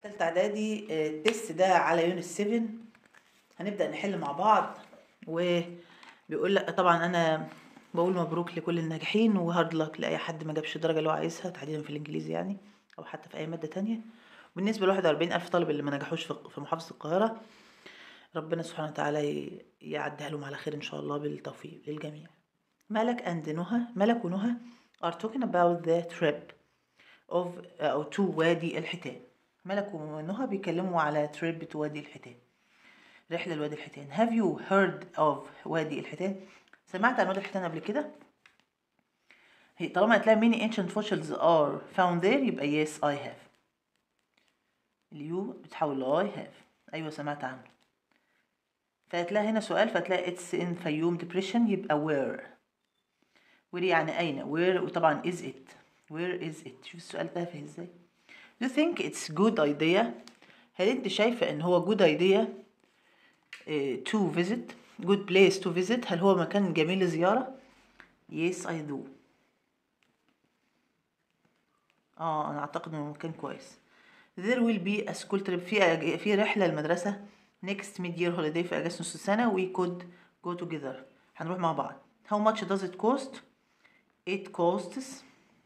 تالتة اعدادي آه، التست ده على يونت 7 هنبدأ نحل مع بعض وبيقول لك طبعا انا بقول مبروك لكل الناجحين وهارد لك لاي حد ما جابش الدرجة اللي هو عايزها تحديدا في الانجليزي يعني او حتى في اي مادة تانية بالنسبة ل 41 الف طالب اللي ما نجحوش في في محافظة القاهرة ربنا سبحانه وتعالى ي- يعديها لهم على خير ان شاء الله بالتوفيق للجميع ملك and نهى ملك ونهى are talking about the trip of أو to وادي الحيتان ملك ونهى بيتكلموا على trip to وادي الحيتان رحلة لوادي الحيتان have you heard of وادي الحيتان سمعت عن وادي الحيتان قبل كده هي طالما هتلاقي many ancient fossils are found there يبقى yes I have اليو بتحول ل I have أيوة سمعت عنه فهتلاقي هنا سؤال فهتلاقي it's in فيوم depression يبقى where where يعني أين where وطبعا is it where is it شوف السؤال تافه ازاي do you think it's good idea هل انت شايفة ان هو good idea eh, to visit good place to visit هل هو مكان جميل للزيارة yes I do اه انا اعتقد انه مكان كويس there will be a school trip في أج- في رحلة المدرسة next mid year holiday في اجازة نص السنة we could go together هنروح مع بعض how much does it cost it costs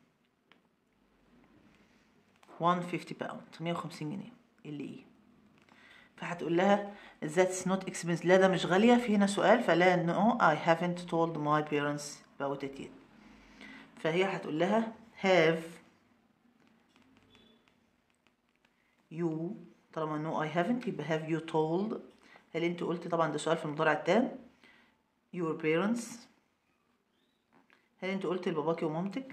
150 باوند 150 جنيه اللي ايه فهتقول لها that's not expensive لا ده مش غالية في هنا سؤال فلا no I haven't told my parents about it yet فهي هتقول لها have you طالما no I haven't يبقى have you told هل انت قلت طبعا ده سؤال في المضارع التام your parents هل انت قلت لباباكي ومامتك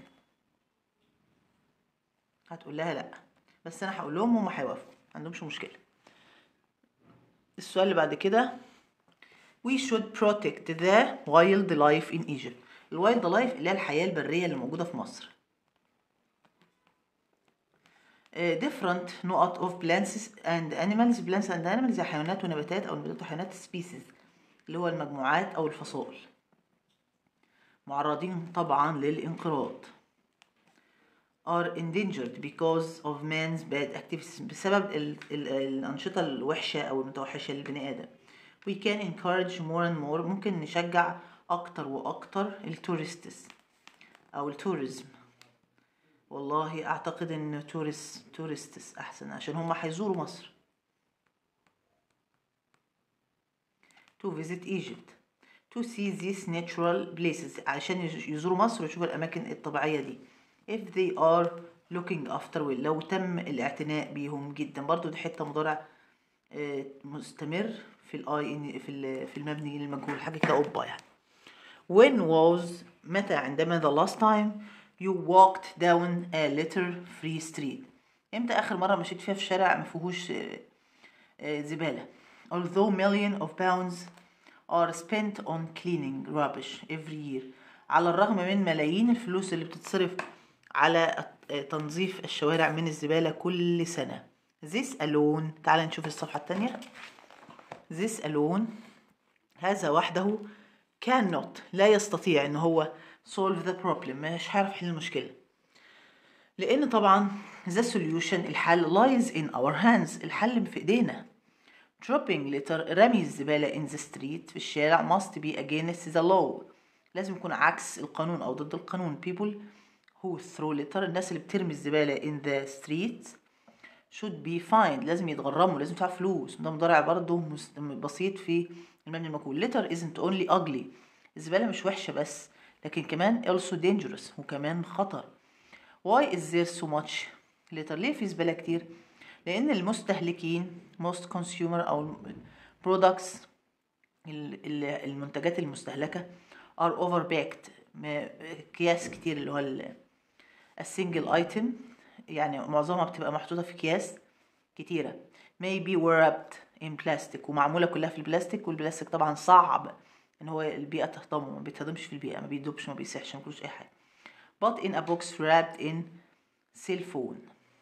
هتقول لها لا بس انا هقول لهم هما هيوافقوا ما عندهمش مشكله السؤال اللي بعد كده we should protect the wildlife in Egypt الوايلد لايف اللي هي الحياة البرية اللي موجودة في مصر آه، different نقط of plants and animals plants and animals زي حيوانات ونباتات أو نباتات وحيوانات species اللي هو المجموعات أو الفصائل معرضين طبعا للانقراض are endangered because of man's bad activities بسبب ال ال الأنشطة الوحشة أو المتوحشة للبني آدم we can encourage more and more ممكن نشجع أكتر وأكتر التورستس أو التوريزم والله أعتقد إن تورست تورستس أحسن عشان هم هيزوروا مصر to visit Egypt to see these natural places عشان يز- يزوروا مصر ويشوفوا الأماكن الطبيعية دي if they are looking after well لو تم الاعتناء بيهم جدا برضو دي حتة مضارع آه، مستمر في الاي في ال- في المبني للمجهول حاجة كده قبة يعني when was متى عندما the last time you walked down a litter free street امتى اخر مرة مشيت فيها في شارع ما فيهوش آه، آه، زبالة although million of pounds are spent on cleaning rubbish every year على الرغم من ملايين الفلوس اللي بتتصرف على آه، تنظيف الشوارع من الزبالة كل سنة this alone تعال نشوف الصفحة التانية this alone هذا وحده cannot لا يستطيع ان هو solve the problem مش هيعرف يحل المشكلة لان طبعا the solution الحل lies in our hands الحل في ايدينا dropping litter رمي الزبالة in the street في الشارع must be against the law لازم يكون عكس القانون أو ضد القانون people who throw litter الناس اللي بترمي الزبالة in the streets should be fined لازم يتغرموا لازم يدفعوا فلوس ده مضارع برضه مس- بسيط في المبني المجهول litter isn't only ugly الزبالة مش وحشة بس لكن كمان also dangerous وكمان خطر why is there so much litter ليه في زبالة كتير لأن المستهلكين most consumer أو products ال- ال- المنتجات المستهلكة are overpacked م- أكياس كتير اللي هو ال- السنجل ايتم يعني معظمها بتبقى محطوطة في أكياس كتيرة may be wrapped in plastic ومعمولة كلها في البلاستيك والبلاستيك طبعا صعب ان هو البيئة تهضمه ما بيتهضمش في البيئة ما بيدوبش ما بيسيحش ما بيكونش اي حاجة but in a box wrapped in cellphone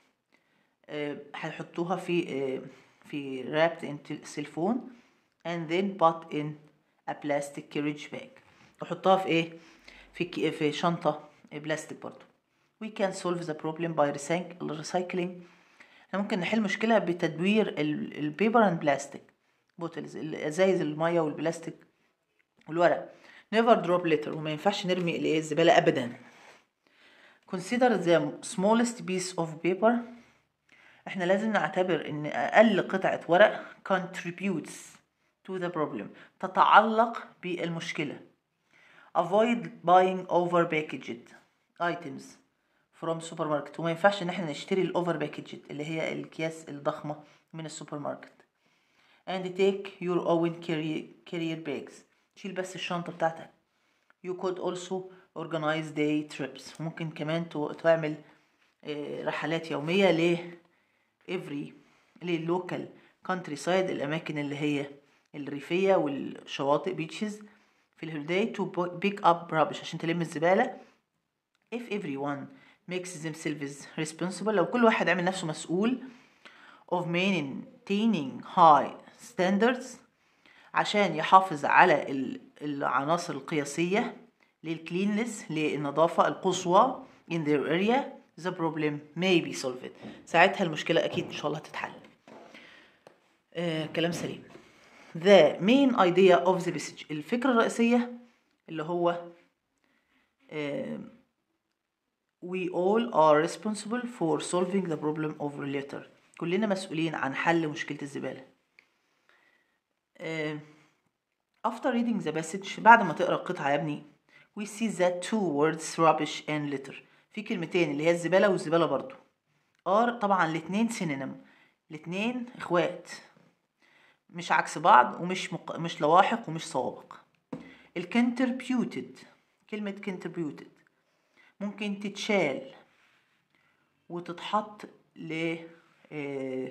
آه، هيحطوها في آه، في wrapped in cellphone and then put in a plastic carriage bag نحطها في ايه في كي- في شنطة بلاستيك برضو we can solve the problem by recyc- recycling احنا ممكن نحل مشكلة بتدوير ال- البيبر اند بلاستيك بوتلز الازايز المية والبلاستيك والورق never drop litter وما ينفعش نرمي الايه الزبالة ابدا consider the smallest piece of paper احنا لازم نعتبر ان اقل قطعة ورق contributes to the problem تتعلق بالمشكلة avoid buying over packaged items from supermarket وما ينفعش ان احنا نشتري الاوفر باكجد اللي هي الاكياس الضخمة من السوبر ماركت and take your own carrier, carrier bags شيل بس الشنطة بتاعتك you could also organize day trips ممكن كمان تو- تعمل آه، رحلات يومية ل every للوكال كونتري سايد الأماكن اللي هي الريفية والشواطئ بيتشز في الهوليداي to pick up rubbish عشان تلم الزبالة if everyone makes themselves responsible لو كل واحد عمل نفسه مسؤول of maintaining high standards عشان يحافظ على ال- العناصر القياسية للكلينلس للنظافة القصوى in their area the problem may be solved ساعتها المشكلة أكيد إن شاء الله هتتحل آه كلام سليم the main idea of the message الفكرة الرئيسية اللي هو آه we all are responsible for solving the problem of litter كلنا مسؤولين عن حل مشكلة الزبالة آه، after reading the passage بعد ما تقرا القطعة يا ابني we see that two words rubbish and litter في كلمتين اللي هي الزبالة والزبالة برضو are طبعا الاتنين سينونيم الاتنين اخوات مش عكس بعض ومش مق... مش لواحق ومش سوابق الكنتربيوتد كلمة contributed ممكن تتشال وتتحط ل آه،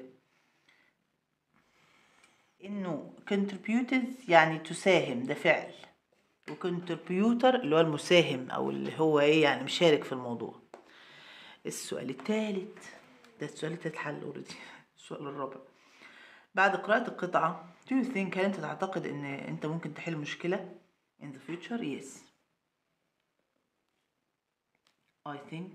انه contributed يعني تساهم ده فعل وكونتربيوتر اللي هو المساهم او اللي هو ايه يعني مشارك في الموضوع السؤال الثالث ده السؤال التالت حل اوريدي السؤال الرابع بعد قراءة القطعة do you think هل انت تعتقد ان انت ممكن تحل مشكلة in the future yes I think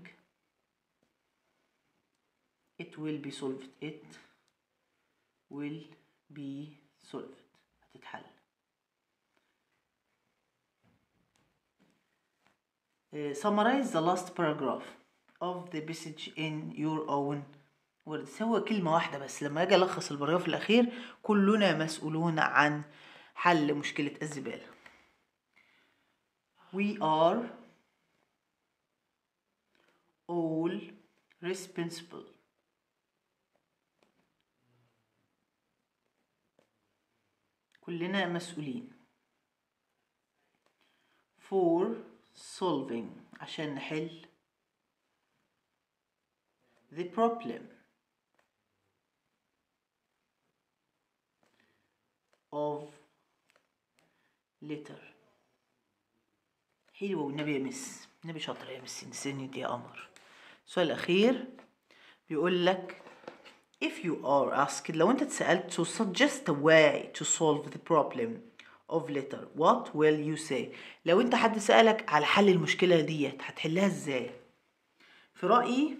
it will be solved it will be solved هتتحل Uh, summarize the last paragraph of the passage in your own words هو كلمة واحدة بس لما أجي ألخص البراجراف الأخير كلنا مسؤولون عن حل مشكلة الزبالة We are all responsible كلنا مسؤولين for solving عشان نحل the problem of litter حلوة والنبي يا مس النبي شاطر يا مس نسيني دي يا قمر السؤال الأخير بيقول لك if you are asked لو أنت اتسألت to suggest a way to solve the problem of litter what will you say لو أنت حد سألك على حل المشكلة ديت هتحلها ازاي في رأيي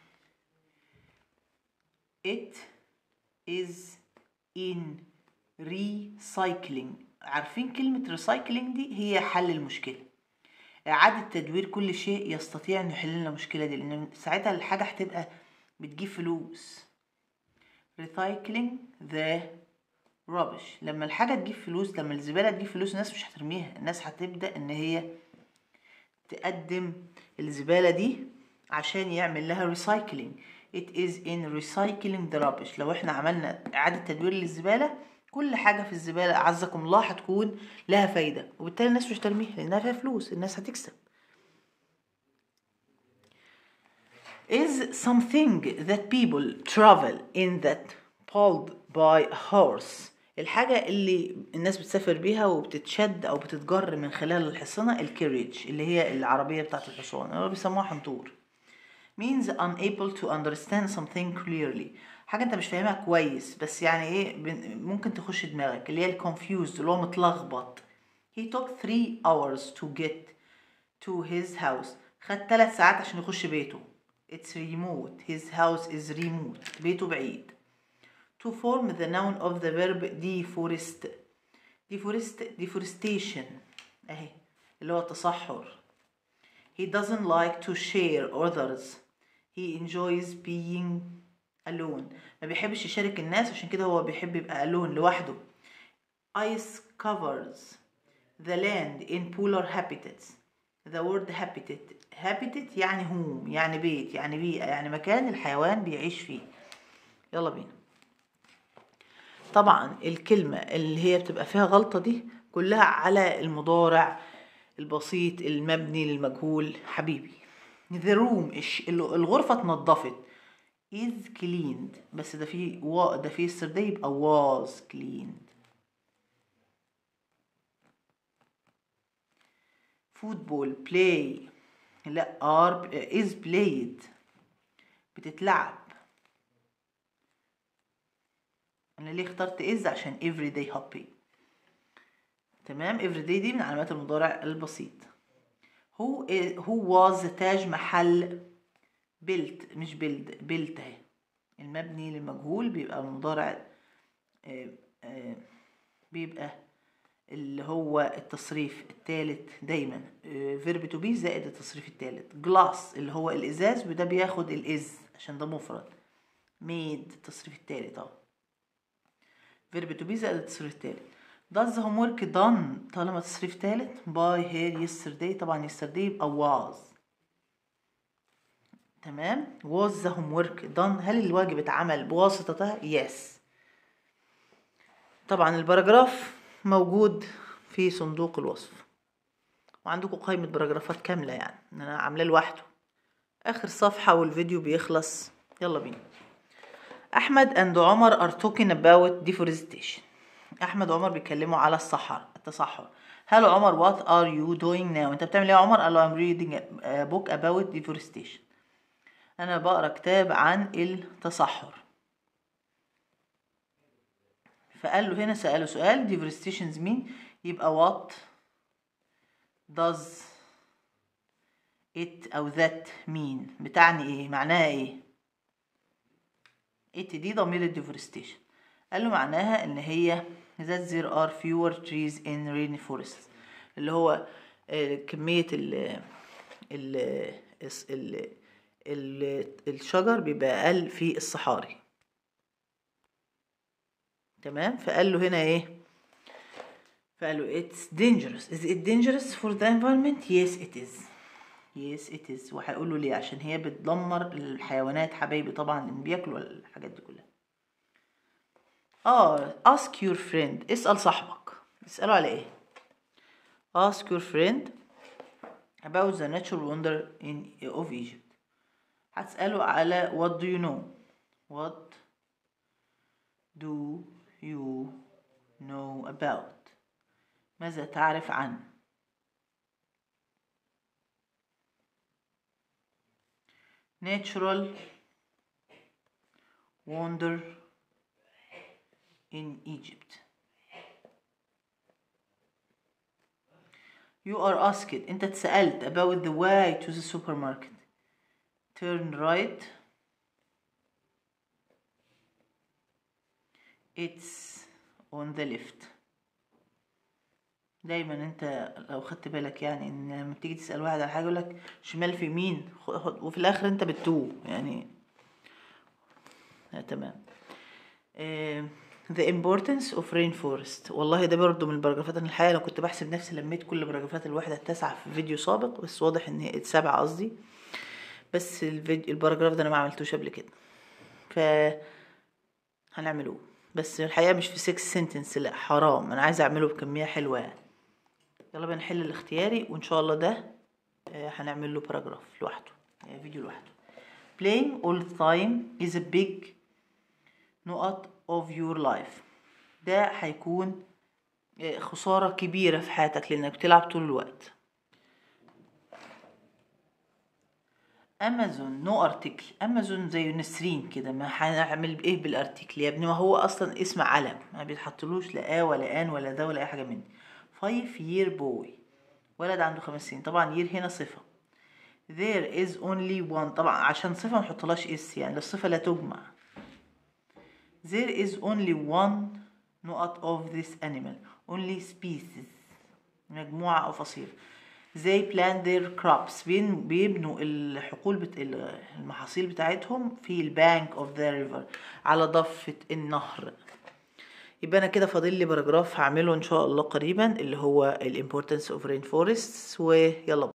it is in recycling عارفين كلمة recycling دي هي حل المشكلة إعادة تدوير كل شيء يستطيع إنه يحل لنا المشكلة دي لأن ساعتها الحاجة هتبقى بتجيب فلوس recycling the rubbish لما الحاجة تجيب فلوس لما الزبالة تجيب فلوس الناس مش هترميها الناس هتبدأ إن هي تقدم الزبالة دي عشان يعمل لها recycling it is in recycling the rubbish لو احنا عملنا إعادة تدوير للزبالة كل حاجة في الزبالة أعزكم الله هتكون لها فايدة وبالتالي الناس مش هترميها لأنها فيها فلوس الناس هتكسب is something that people travel in that pulled by a horse الحاجة اللي الناس بتسافر بيها وبتتشد أو بتتجر من خلال الحصانة الكاريج اللي هي العربية بتاعت الحصان اللي بيسموها حنطور means unable to understand something clearly حاجة انت مش فاهمها كويس بس يعني ايه بن- ممكن تخش دماغك اللي هي الكونفيوزد اللي هو متلخبط he took three hours to get to his house خد ثلاث ساعات عشان يخش بيته it's remote his house is remote بيته بعيد to form the noun of the verb deforest deforest deforestation اهي اللي هو التصحر he doesn't like to share others he enjoys being alone ما بيحبش يشارك الناس عشان كده هو بيحب يبقى alone لوحده ice covers the land in polar habitats the word habitat habitat يعني home يعني بيت يعني بيئة يعني مكان الحيوان بيعيش فيه يلا بينا طبعا الكلمة اللي هي بتبقى فيها غلطة دي كلها على المضارع البسيط المبني للمجهول حبيبي the room الش- الغرفة اتنضفت is cleaned بس ده فيه و ده فيه yesterday يبقى was cleaned football play لا are is played بتتلعب انا ليه اخترت is عشان everyday happy تمام everyday دي من علامات المضارع البسيط who is, who was تاج محل built مش build built اهي المبني للمجهول بيبقى المضارع آه، آه، بيبقى اللي هو التصريف الثالث دايما فيرب تو بي زائد التصريف الثالث جلاس اللي هو الازاز وده بياخد الاز عشان ده مفرد ميد التصريف الثالث اهو فيرب تو بي زائد التصريف الثالث does the homework done طالما تصريف ثالث by her yesterday طبعا yesterday يبقى was تمام was the homework done هل الواجب اتعمل بواسطتها yes طبعا البراجراف موجود في صندوق الوصف وعندكم قائمة باراجرافات كاملة يعني ان انا عاملاه لوحده اخر صفحة والفيديو بيخلص يلا بينا احمد and عمر are talking about deforestation احمد وعمر بيتكلموا على الصحر التصحر هل عمر what are you doing now انت بتعمل ايه يا عمر قال له I'm reading a book about deforestation انا بقرا كتاب عن التصحر فقال له هنا سأله سؤال deforestation مين يبقى what does it أو that mean بتعني ايه معناها ايه it دي ضمير ال deforestation قال له معناها ان هي that there are fewer trees in rainforests اللي هو آه، كمية ال ال ال ال الشجر بيبقى أقل في الصحاري تمام فقال له هنا ايه فقال له it's dangerous is it dangerous for the environment yes it is yes it is وهيقول له ليه عشان هي بتدمر الحيوانات حبايبي طبعا اللي بياكلوا الحاجات دي كلها اه ask your friend اسأل صاحبك اسأله على ايه ask your friend about the natural wonder in of Egypt هتسأله على what do you know what do you know about ماذا تعرف عن natural wonder in Egypt you are asked انت اتسألت about the way to the supermarket turn right it's on the left دايما انت لو خدت بالك يعني ان لما تيجي تسأل واحد على حاجة يقولك شمال في يمين خ- خد- وفي الاخر انت بتتوه يعني آه تمام آه the importance of rainforest والله ده برضه من البراجرافات انا الحقيقة انا كنت بحسب نفسي لميت كل براجرافات الوحدة التاسعة في فيديو سابق بس واضح ان هي السابعة قصدي بس الفيديو الباراجراف ده انا ما عملتوش قبل كده ف هنعمله بس الحقيقة مش في 6 سنتنس لا حرام انا عايزة اعمله بكمية حلوة يعني يلا بقى نحل الاختياري وان شاء الله ده آه، هنعمل له باراجراف لوحده آه، فيديو لوحده playing all the time is a big نقط of your life ده هيكون آه، خسارة كبيرة في حياتك لأنك بتلعب طول الوقت امازون نو ارتكل امازون زي نسرين كده ما هنعمل ايه بالارتكل يا ابني ما هو اصلا اسم علم ما بيتحطلوش لا ا ولا ان ولا ده ولا اي حاجه من دي فايف يير بوي ولد عنده خمس سنين طبعا يير هنا صفه there is only one طبعا عشان صفة ما نحطلهاش اس يعني الصفة لا تجمع there is only one نقط of this animal only species مجموعة أو فصيل they plant their crops بين بيبنوا الحقول بت... المحاصيل بتاعتهم في البانك of the river على ضفة النهر يبقى انا كده فاضل لي باراجراف هعمله ان شاء الله قريبا اللي هو ال importance of rainforests ويلا